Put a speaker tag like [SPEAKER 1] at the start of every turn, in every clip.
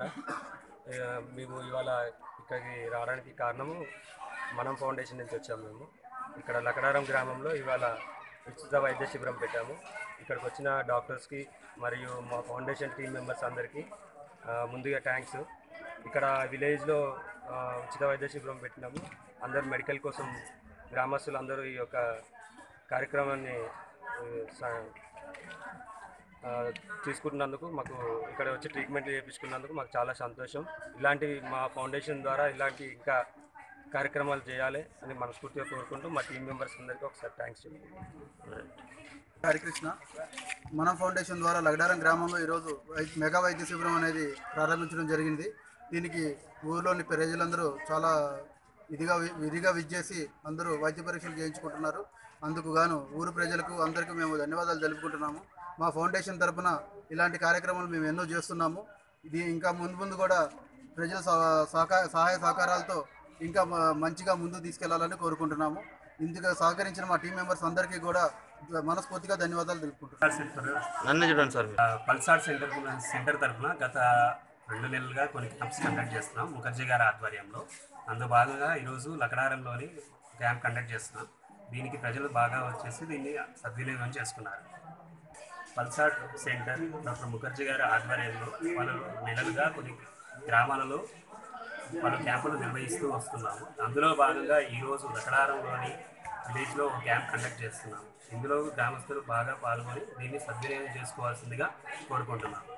[SPEAKER 1] ఆ, మేము ఇవాళ ఇక్కడికి రావడానికి కారణము మనం ఫౌండేషన్ నుంచి వచ్చాము మేము ఇక్కడ లకడారం గ్రామంలో ఇవాళ ఉచిత వైద్య శిబిరం పెట్టాము ఇక్కడికి వచ్చిన డాక్టర్స్కి మరియు మా ఫౌండేషన్ టీం మెంబర్స్ అందరికీ ఆ, ముందుగా థ్యాంక్స్ ఇక్కడ విలేజ్లో ఆ, ఉచిత వైద్య శిబిరం పెట్టినాము అందరూ మెడికల్ కోసం గ్రామస్తులు అందరూ ఈ యొక్క కార్యక్రమాన్ని ఆ, స- ఆ, తీసుకుంటున్నందుకు మాకు ఇక్కడ వచ్చి ట్రీట్మెంట్ చేయించుకున్నందుకు మాకు చాలా సంతోషం ఇలాంటి మా ఫౌండేషన్ ద్వారా ఇలాంటి ఇంకా కార్యక్రమాలు చేయాలి అని మనస్ఫూర్తిగా కోరుకుంటూ మా టీం మెంబర్స్ అందరికీ ఒకసారి థ్యాంక్స్ చెప్తున్నాను
[SPEAKER 2] హరికృష్ణ మన ఫౌండేషన్ ద్వారా లగడారం గ్రామంలో ఈరోజు వై- మెగా వైద్య శిబిరం అనేది ప్రారంభించడం జరిగింది దీనికి ఊర్లోని ప్రజలందరూ చాలా ఇదిగా వి- విధిగా విచ్చేసి అందరూ వైద్య పరీక్షలు చేయించుకుంటున్నారు అందుకు గాను ఊరు ప్రజలకు అందరికీ మేము ధన్యవాదాలు తెలుపుకుంటున్నాము మా ఫౌండేషన్ తరపున ఇలాంటి కార్యక్రమాలు మేము ఎన్నో చేస్తున్నాము ఇది ఇంకా ముందు ముందు కూడా ప్రజల సహ- సహకార సహాయ సహకారాలతో ఇంకా మ- మంచిగా ముందుకు తీసుకెళ్లాలని కోరుకుంటున్నాము ఇందుకు సహకరించిన మా టీం మెంబర్స్ అందరికీ కూడా మనస్ఫూర్తిగా ధన్యవాదాలు తెలుపుకుంటున్నాను
[SPEAKER 3] సెంటర్
[SPEAKER 4] నన్ను చూడండి సార్ మీరు.
[SPEAKER 3] ఆ, పల్సార్ సెంటర్ సెంటర్ తరఫున గత రెండు నెలలుగా కొన్ని క్యాంప్స్ కండక్ట్ చేస్తున్నాం ముఖర్జీ గారి ఆధ్వర్యంలో అందులో భాగంగా ఈరోజు లకడారంలోని క్యాంప్ కండక్ట్ చేస్తున్నాం దీనికి ప్రజలు బాగా వచ్చేసి దీన్ని సద్వినియోగం చేసుకున్నారు పల్సార్ సెంటర్ డాక్టర్ ముఖర్జీ గారి ఆధ్వర్యంలో వాళ్ళు నెలలుగా కొన్ని గ్రామాలలో పలు క్యాంపులు నిర్వహిస్తూ వస్తున్నాము అందులో భాగంగా ఈరోజు లకడారంలోని విలేజ్లో ఒక క్యాంప్ కండక్ట్ చేస్తున్నాము ఇందులో గ్రామస్తులు బాగా పాల్గొని దీన్ని సద్వినియోగం చేసుకోవాల్సిందిగా కోరుకుంటున్నాము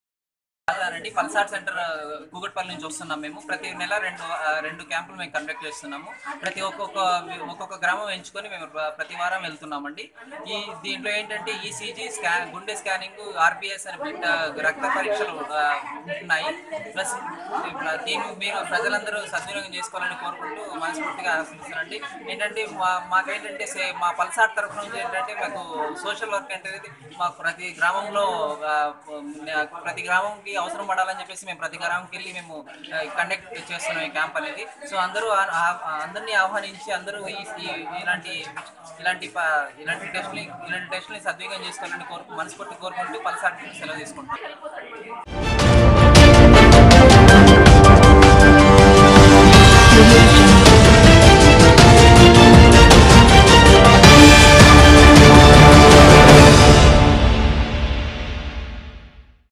[SPEAKER 5] అండి పల్సార్ సెంటర్ ఆ, కూకట్పల్లి నుంచి వస్తున్నాం మేము ప్రతి నెల రెండు ఆ, రెండు క్యాంపులు మేము కండక్ట్ చేస్తున్నాము ప్రతి ఒక్కొక్క ఒక్కొక్క గ్రామం ఎంచుకొని మేము ప్ర- ప్రతి వారం వెళ్తున్నామండి ఈ దీంట్లో ఏంటంటే ఈసీజీ స్కా గుండె స్కానింగ్ ఆర్బిఎస్ అని బిడ్డ రక్త పరీక్షలు ఆ, ఉంటున్నాయి ప్లస్ ఇప్పుడు దీన్ని మీరు ప్రజలందరూ సద్వినియోగం చేసుకోవాలని కోరుకుంటూ మనస్ఫూర్తిగా ఆశిస్తున్నానండి ఏంటంటే మా మాకేంటంటే సే- మా పల్సార్ తరఫు నుంచి ఏంటంటే మాకు సోషల్ వర్క్ అనేది మాకు ప్రతి గ్రామంలో ఆ, ప్రతి గ్రామంకి అవసరం పడాలని చెప్పేసి మేము ప్రతి గ్రామంకి వెళ్ళి మేము కండక్ట్ చేస్తున్నాం ఈ క్యాంప్ అనేది సో అందరూ ఆ- ఆ- అందరినీ ఆహ్వానించి అందరూ ఈ ఈ- ఇలాంటి ఇలాంటి ప- ఇలాంటి టెస్టులు ఇలాంటి టెస్టులు సద్వినియోగం చేసుకోవాలని కోరుకు మనస్ఫూర్తి కోరుకుంటూ పలుసార్లు సెలవు తీసుకుంటాం